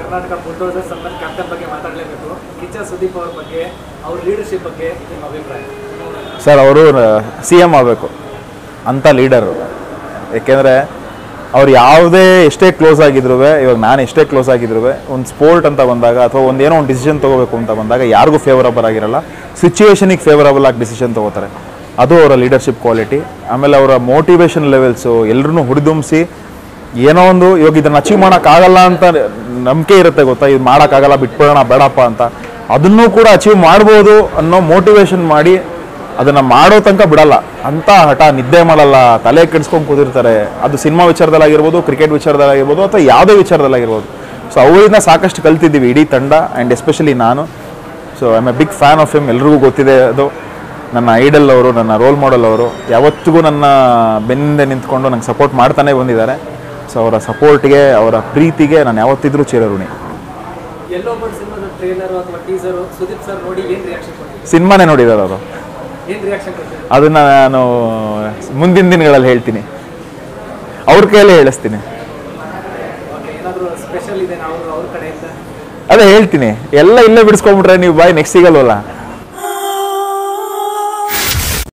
Karnataka bulldozers ಅಂತ captain ಬಗ್ಗೆ ಮಾತಾಡಲೇಬೇಕು ಕಿಚ್ಚ ಸುದೀಪ್ ಅವ್ರ ಬಗ್ಗೆ ಅವ್ರ ಲೀಡರ್ಶಿಪ್ ಬಗ್ಗೆ ನಿಮ್ಮ ಅಭಿಪ್ರಾಯ ಸರ್ ಅವರು ಸಿ ಎಮ್ ಆಗಬೇಕು ಅಂಥ ಲೀಡರು ಏಕೆಂದರೆ ಅವ್ರು ಯಾವುದೇ ಎಷ್ಟೇ ಕ್ಲೋಸ್ ಆಗಿದ್ರು ಇವಾಗ ನಾನು ಎಷ್ಟೇ ಕ್ಲೋಸ್ ಆಗಿದ್ರು ಒಂದು ಸ್ಪೋರ್ಟ್ ಅಂತ ಬಂದಾಗ ಅಥವಾ ಒಂದು ಏನೋ ಒಂದು ಡಿಸಿಷನ್ ತೊಗೋಬೇಕು ಅಂತ ಬಂದಾಗ ಯಾರಿಗೂ ಫೇವರಬಲ್ ಆಗಿರಲ್ಲ ಸಿಚುವೇಶನಿಗೆ ಫೇವರಬಲ್ ಆಗಿ ಡಿಸಿಷನ್ ತೊಗೋತಾರೆ ಅದು ಅವರ ಲೀಡರ್ಶಿಪ್ ಕ್ವಾಲಿಟಿ ಆಮೇಲೆ ಅವರ ಮೋಟಿವೇಶನ್ ಲೆವೆಲ್ಸು ಎಲ್ಲರೂ ಹುರಿದುಂಬಿಸಿ ಏನೋ ಒಂದು ಇವಾಗ ಇದನ್ನು ಅಚೀವ್ ಮಾಡೋಕ್ಕಾಗಲ್ಲ ಅಂತ ನಂಬಿಕೆ ಇರುತ್ತೆ ಗೊತ್ತಾ ಇದು ಮಾಡೋಕ್ಕಾಗಲ್ಲ ಬಿಟ್ಬಿಡೋಣ ಬೇಡಪ್ಪ ಅಂತ ಅದನ್ನೂ ಕೂಡ ಅಚೀವ್ ಮಾಡ್ಬೋದು ಅನ್ನೋ ಮೋಟಿವೇಶನ್ ಮಾಡಿ ಅದನ್ನು ಮಾಡೋ ತನಕ ಬಿಡಲ್ಲ ಅಂತ ಹಠ ನಿದ್ದೆ ಮಾಡಲ್ಲ ತಲೆ ಕೆಡಿಸ್ಕೊಂಡು ಕೂತಿರ್ತಾರೆ ಅದು ಸಿನಿಮಾ ವಿಚಾರದಲ್ಲಾಗಿರ್ಬೋದು ಕ್ರಿಕೆಟ್ ವಿಚಾರದಲ್ಲಾಗಿರ್ಬೋದು ಅಥವಾ ಯಾವುದೇ ವಿಚಾರದಲ್ಲಾಗಿರ್ಬೋದು ಸೊ ಅವರಿಂದ ಸಾಕಷ್ಟು ಕಲ್ತಿದ್ದೀವಿ ಇಡೀ ತಂಡ ಆ್ಯಂಡ್ ಎಸ್ಪೆಷಲಿ ನಾನು so I am a big fan of him ಎಲ್ರಿಗೂ ಗೊತ್ತಿದೆ ಅದು ನನ್ನ ಐಡಲ್ ಅವರು ನನ್ನ ರೋಲ್ ಮಾಡೆಲ್ ಅವರು ಯಾವತ್ತಿಗೂ ನನ್ನ ಬೆನ್ನಿಂದ ನಿಂತ್ಕೊಂಡು ನಂಗೆ ಸಪೋರ್ಟ್ ಮಾಡ್ತಾನೆ ಬಂದಿದ್ದಾರೆ ಸೊ ಅವರ ಸಪೋರ್ಟ್ಗೆ ಅವರ ಪ್ರೀತಿಗೆ ನಾನು ಯಾವತ್ತಿದ್ರೂ ಚಿರಋಣಿ ಎಲ್ಲೋ ಬರ್ಡ್ ಸಿನಿಮಾದ ಟ್ರೇಲರ್ ಅಥವಾ ಟೀಸರು ಸುದೀಪ್ ಸರ್ ನೋಡಿ ಏನು ರಿಯಾಕ್ಷನ್ ಕೊಟ್ಟಿದ್ರು ಸಿನಿಮಾನೇ ನೋಡಿದ್ದಾರೆ ಅವರು ಏನು ರಿಯಾಕ್ಷನ್ ಕೊಟ್ಟಿದ್ರು ಅದನ್ನು ನಾನು ಮುಂದಿನ ದಿನಗಳಲ್ಲಿ ಹೇಳ್ತೀನಿ ಅವ್ರ ಕೈಯಲ್ಲೇ ಹೇಳಿಸ್ತೀನಿ ಓಕೆ ಏನಾದರೂ ಸ್ಪೆಷಲ್ ಇದೆ ನಾವು ಅವ್ರ ಕಡೆಯಿಂದ ಅದೇ ಹೇಳ್ತೀನಿ ಎಲ್ಲ ಇಲ್ಲೇ ಬಿಡಿಸ್ಕೊಂಡ್ಬಿಟ್ರೆ ನೀವು ಬಾಯ್ ನೆಕ್ಸ್ಟ್ ಸಿಗಲ್ವಲ್ಲ